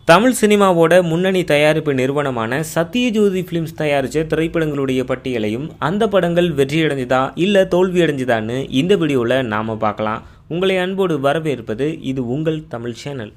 தமிழ் சினிமாவோட முன்னணி தயாரிப்பு நிறுவனமான சத்யஜோதி ஃபிலிம்ஸ் தயாரித்த திரைப்படங்களுடைய பட்டியலையும் அந்த படங்கள் வெற்றியடைஞ்சுதா இல்லை தோல்வியடைஞ்சுதான்னு இந்த வீடியோவில் நாம் பார்க்கலாம் உங்களை அன்போடு வரவேற்பது இது உங்கள் தமிழ் சேனல்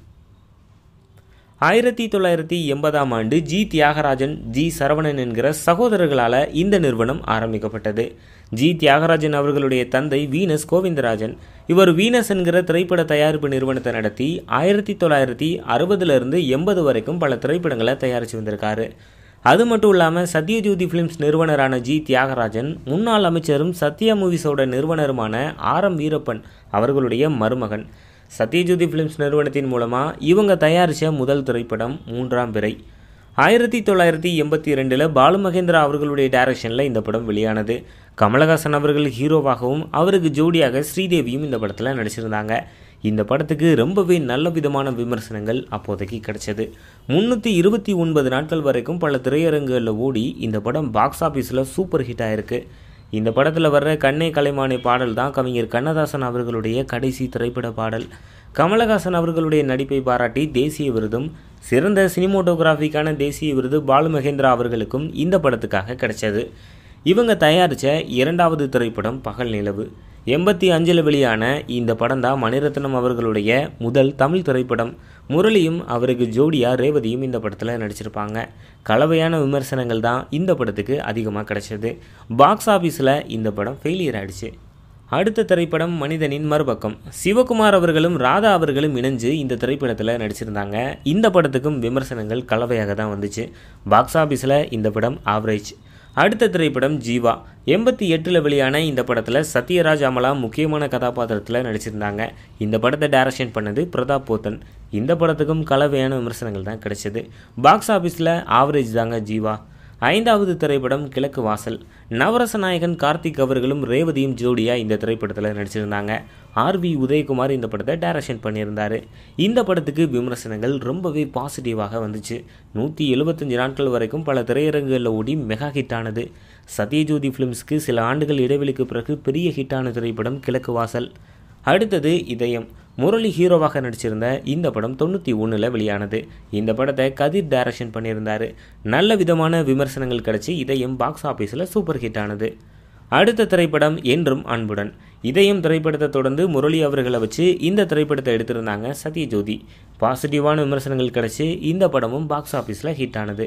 ஆயிரத்தி தொள்ளாயிரத்தி எண்பதாம் ஆண்டு ஜி தியாகராஜன் ஜி சரவணன் என்கிற சகோதரர்களால் இந்த நிறுவனம் ஆரம்பிக்கப்பட்டது ஜி தியாகராஜன் அவர்களுடைய தந்தை வீனஸ் கோவிந்தராஜன் இவர் வீனஸ் என்கிற திரைப்பட தயாரிப்பு நிறுவனத்தை நடத்தி ஆயிரத்தி தொள்ளாயிரத்தி அறுபதுலேருந்து எண்பது வரைக்கும் பல திரைப்படங்களை தயாரித்து வந்திருக்காரு அது மட்டும் இல்லாமல் சத்யஜோதி ஃபிலிம்ஸ் நிறுவனரான ஜி தியாகராஜன் முன்னாள் அமைச்சரும் சத்யா மூவிஸோட நிறுவனருமான ஆர் எம் வீரப்பன் அவர்களுடைய மருமகன் சத்யஜோதி ஃபிலிம்ஸ் நிறுவனத்தின் மூலமாக இவங்க தயாரித்த முதல் திரைப்படம் மூன்றாம் பிறை ஆயிரத்தி தொள்ளாயிரத்தி எண்பத்தி ரெண்டில் பாலு மகேந்திரா அவர்களுடைய டைரக்ஷனில் இந்த படம் வெளியானது கமலஹாசன் அவர்கள் ஹீரோவாகவும் அவருக்கு ஜோடியாக ஸ்ரீதேவியும் இந்த படத்தில் நடிச்சிருந்தாங்க இந்த படத்துக்கு ரொம்பவே நல்ல விதமான விமர்சனங்கள் அப்போதைக்கு கிடைச்சது முந்நூற்றி இருபத்தி ஒன்பது நாட்கள் வரைக்கும் பல திரையரங்குகளில் ஓடி இந்த படம் பாக்ஸ் ஆஃபீஸில் சூப்பர் ஹிட் ஆயிருக்கு இந்த படத்தில் வர்ற கண்ணே கலைமானே பாடல் தான் கவிஞர் கண்ணதாசன் அவர்களுடைய கடைசி திரைப்பட பாடல் கமலஹாசன் அவர்களுடைய நடிப்பை பாராட்டி தேசிய விருதும் சிறந்த சினிமோட்டோகிராஃபிக்கான தேசிய விருது பாலு மகேந்திரா அவர்களுக்கும் இந்த படத்துக்காக கிடைச்சது இவங்க தயாரித்த இரண்டாவது திரைப்படம் பகல் நிலவு எண்பத்தி அஞ்சில் வெளியான இந்த படம் தான் மணிரத்னம் அவர்களுடைய முதல் தமிழ் திரைப்படம் முரளியும் அவருக்கு ஜோடியாக ரேவதியும் இந்த படத்தில் நடிச்சிருப்பாங்க கலவையான விமர்சனங்கள் தான் இந்த படத்துக்கு அதிகமாக கிடைச்சது பாக்ஸ் ஆஃபீஸில் இந்த படம் ஃபெயிலியர் ஆயிடுச்சு அடுத்த திரைப்படம் மனிதனின் மறுபக்கம் சிவகுமார் அவர்களும் ராதா அவர்களும் இணைஞ்சு இந்த திரைப்படத்தில் நடிச்சிருந்தாங்க இந்த படத்துக்கும் விமர்சனங்கள் கலவையாக தான் வந்துச்சு பாக்ஸ் ஆஃபீஸில் இந்த படம் ஆவரேஜ் அடுத்த திரைப்படம் ஜீவா எண்பத்தி எட்டில் வெளியான இந்த படத்தில் சத்யராஜ் அமலா முக்கியமான கதாபாத்திரத்தில் நடிச்சிருந்தாங்க இந்த படத்தை டைரக்ஷன் பண்ணது பிரதாப் போத்தன் இந்த படத்துக்கும் கலவையான விமர்சனங்கள் தான் கிடைச்சது பாக்ஸ் ஆஃபீஸில் ஆவரேஜ் தாங்க ஜீவா ஐந்தாவது திரைப்படம் கிழக்கு வாசல் நவரச நாயகன் கார்த்திக் அவர்களும் ரேவதியும் ஜோடியாக இந்த திரைப்படத்தில் நடிச்சிருந்தாங்க ஆர்வி உதயகுமார் இந்த படத்தை டைரக்ஷன் பண்ணியிருந்தார் இந்த படத்துக்கு விமர்சனங்கள் ரொம்பவே பாசிட்டிவாக வந்துச்சு நூற்றி எழுபத்தஞ்சு நாட்கள் வரைக்கும் பல திரையரங்குகளில் ஓடி மெகா ஹிட் ஆனது சத்யஜோதி ஃபிலிம்ஸ்க்கு சில ஆண்டுகள் இடைவெளிக்கு பிறகு பெரிய ஹிட்டான திரைப்படம் கிழக்கு வாசல் அடுத்தது இதயம் முரளி ஹீரோவாக நடிச்சிருந்த இந்த படம் தொண்ணூற்றி ஒன்றில் வெளியானது இந்த படத்தை கதிர் டைரக்ஷன் பண்ணியிருந்தார் நல்ல விதமான விமர்சனங்கள் கிடச்சி இதயம் பாக்ஸ் ஆஃபீஸில் சூப்பர் ஹிட் ஆனது அடுத்த திரைப்படம் என்றும் அன்புடன் இதயம் திரைப்படத்தை தொடர்ந்து முரளி அவர்களை வச்சு இந்த திரைப்படத்தை எடுத்திருந்தாங்க சத்யஜோதி பாசிட்டிவான விமர்சனங்கள் கிடச்சி இந்த படமும் பாக்ஸ் ஆஃபீஸில் ஹிட் ஆனது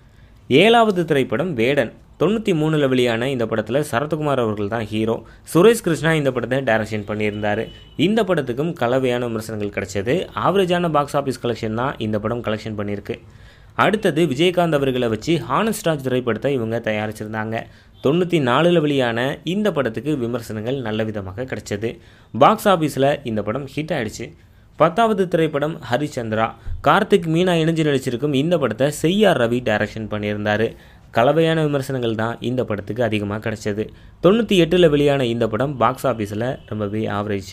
ஏழாவது திரைப்படம் வேடன் தொண்ணூற்றி மூணில் வெளியான இந்த படத்தில் சரத்குமார் அவர்கள் தான் ஹீரோ சுரேஷ் கிருஷ்ணா இந்த படத்தை டைரக்ஷன் பண்ணியிருந்தார் இந்த படத்துக்கும் கலவையான விமர்சனங்கள் கிடைச்சது ஆவரேஜான பாக்ஸ் ஆஃபீஸ் கலெக்ஷன் தான் இந்த படம் கலெக்ஷன் பண்ணியிருக்கு அடுத்தது விஜயகாந்த் அவர்களை வச்சு ஹானஸ்டாஜ் திரைப்படத்தை இவங்க தயாரிச்சிருந்தாங்க தொண்ணூற்றி நாலில் வெளியான இந்த படத்துக்கு விமர்சனங்கள் நல்ல விதமாக கிடைச்சது பாக்ஸ் ஆஃபீஸில் இந்த படம் ஹிட் ஆயிடுச்சு பத்தாவது திரைப்படம் ஹரிச்சந்திரா கார்த்திக் மீனா இணைஞ்சு நடிச்சிருக்கும் இந்த படத்தை செய்யார் ரவி டைரக்ஷன் பண்ணியிருந்தார் கலவையான விமர்சனங்கள் தான் இந்த படத்துக்கு அதிகமாக கிடைச்சது தொண்ணூற்றி எட்டில் வெளியான இந்த படம் பாக்ஸ் ஆஃபீஸில் ரொம்பவே ஆவரேஜ்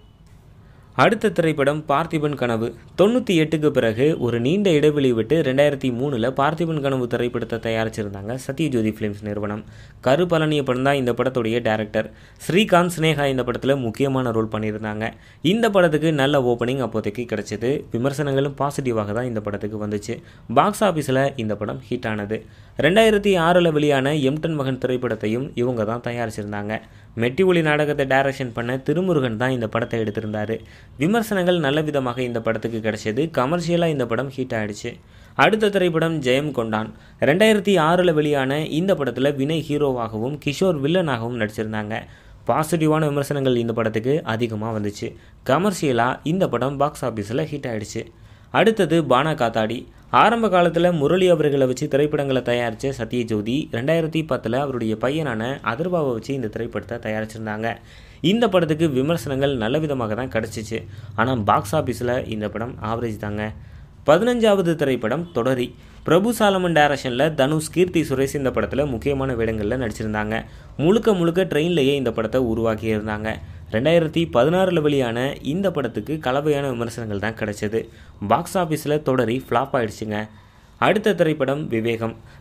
அடுத்த திரைப்படம் பார்த்திபன் கனவு தொண்ணூற்றி எட்டுக்கு பிறகு ஒரு நீண்ட இடைவெளி விட்டு ரெண்டாயிரத்தி மூணில் பார்த்திபன் கனவு திரைப்படத்தை தயாரிச்சிருந்தாங்க சத்யஜோதி ஃபிலிம்ஸ் நிறுவனம் கரு பழனியப்பன் தான் இந்த படத்துடைய டேரக்டர் ஸ்ரீகாந்த் ஸ்னேகா இந்த படத்தில் முக்கியமான ரோல் பண்ணியிருந்தாங்க இந்த படத்துக்கு நல்ல ஓப்பனிங் அப்போதைக்கு கிடைச்சது விமர்சனங்களும் பாசிட்டிவாக தான் இந்த படத்துக்கு வந்துச்சு பாக்ஸ் ஆஃபீஸில் இந்த படம் ஹிட் ஆனது ரெண்டாயிரத்தி ஆறில் வெளியான எம்டன் மகன் திரைப்படத்தையும் இவங்க தான் தயாரிச்சிருந்தாங்க மெட்டி ஒளி நாடகத்தை டைரக்ஷன் பண்ண திருமுருகன் தான் இந்த படத்தை எடுத்திருந்தார் விமர்சனங்கள் நல்ல விதமாக இந்த படத்துக்கு கிடைச்சது கமர்ஷியலாக இந்த படம் ஹிட் ஆயிடுச்சு அடுத்த திரைப்படம் ஜெயம் கொண்டான் ரெண்டாயிரத்தி ஆறில் வெளியான இந்த படத்தில் வினய் ஹீரோவாகவும் கிஷோர் வில்லனாகவும் நடிச்சிருந்தாங்க பாசிட்டிவான விமர்சனங்கள் இந்த படத்துக்கு அதிகமாக வந்துச்சு கமர்ஷியலாக இந்த படம் பாக்ஸ் ஆஃபீஸில் ஹிட் ஆயிடுச்சு அடுத்தது பானா காத்தாடி ஆரம்ப காலத்தில் முரளி அவர்களை வச்சு திரைப்படங்களை தயாரித்த சத்யஜோதி ரெண்டாயிரத்தி பத்தில் அவருடைய பையனான அதர்பாவை வச்சு இந்த திரைப்படத்தை தயாரிச்சிருந்தாங்க இந்த படத்துக்கு விமர்சனங்கள் நல்ல விதமாக தான் கிடச்சிச்சு ஆனால் பாக்ஸ் ஆஃபீஸில் இந்த படம் ஆவரேஜ் தாங்க பதினஞ்சாவது திரைப்படம் தொடரி பிரபு சாலமன் டைரக்ஷனில் தனுஷ் கீர்த்தி சுரேஷ் இந்த படத்தில் முக்கியமான வேடங்களில் நடிச்சிருந்தாங்க முழுக்க முழுக்க ட்ரெயின்லேயே இந்த படத்தை உருவாக்கியிருந்தாங்க ரெண்டாயிரத்தி பதினாறில் வெளியான இந்த படத்துக்கு கலவையான விமர்சனங்கள் தான் கிடைச்சது பாக்ஸ் ஆஃபீஸில் தொடரி ஃப்ளாப் ஆயிடுச்சுங்க அடுத்த திரைப்படம் விவேகம்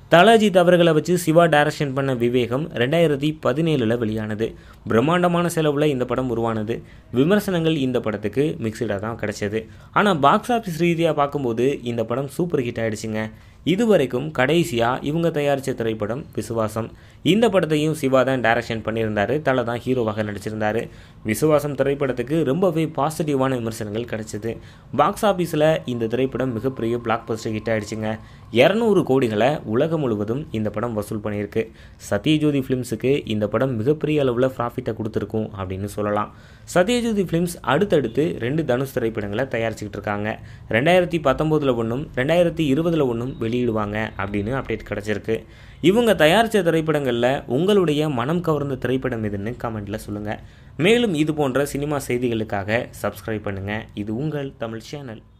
தலஜித் அவர்களை வச்சு சிவா டைரக்ஷன் பண்ண விவேகம் ரெண்டாயிரத்தி பதினேழில் வெளியானது பிரம்மாண்டமான செலவில் இந்த படம் உருவானது விமர்சனங்கள் இந்த படத்துக்கு மிக்சடாக தான் கிடைச்சது ஆனால் பாக்ஸ் ஆஃபீஸ் ரீதியாக பார்க்கும்போது இந்த படம் சூப்பர் ஹிட் ஆயிடுச்சுங்க இதுவரைக்கும் கடைசியாக இவங்க தயாரித்த திரைப்படம் விசுவாசம் இந்த படத்தையும் சிவா தான் டைரக்ஷன் பண்ணியிருந்தாரு தலை தான் ஹீரோவாக நடிச்சிருந்தாரு விசுவாசம் திரைப்படத்துக்கு ரொம்பவே பாசிட்டிவான விமர்சனங்கள் கிடைச்சிது பாக்ஸ் ஆஃபீஸில் இந்த திரைப்படம் மிகப்பெரிய பிளாக் பஸ்டர் ஹிட் ஆயிடுச்சுங்க இரநூறு கோடிகளை உலகம் முழுவதும் இந்த படம் வசூல் பண்ணியிருக்கு சத்யஜோதி ஃபிலிம்ஸுக்கு இந்த படம் மிகப்பெரிய அளவில் ப்ராஃபிட்டை கொடுத்துருக்கும் அப்படின்னு சொல்லலாம் சத்யஜோதி ஃபிலிம்ஸ் அடுத்தடுத்து ரெண்டு தனுஷ் திரைப்படங்களை தயாரிச்சுக்கிட்டு இருக்காங்க ரெண்டாயிரத்தி பத்தொம்போதில் ஒன்றும் ரெண்டாயிரத்தி இருபதில் ஒன்றும் வெளியிடுவாங்க அப்படின்னு அப்டேட் கிடச்சிருக்கு இவங்க தயாரித்த திரைப்படங்களில் உங்களுடைய மனம் கவர்ந்த திரைப்படம் எதுன்னு கமெண்ட்டில் சொல்லுங்கள் மேலும் இது போன்ற சினிமா செய்திகளுக்காக சப்ஸ்கிரைப் பண்ணுங்கள் இது உங்கள் தமிழ் சேனல்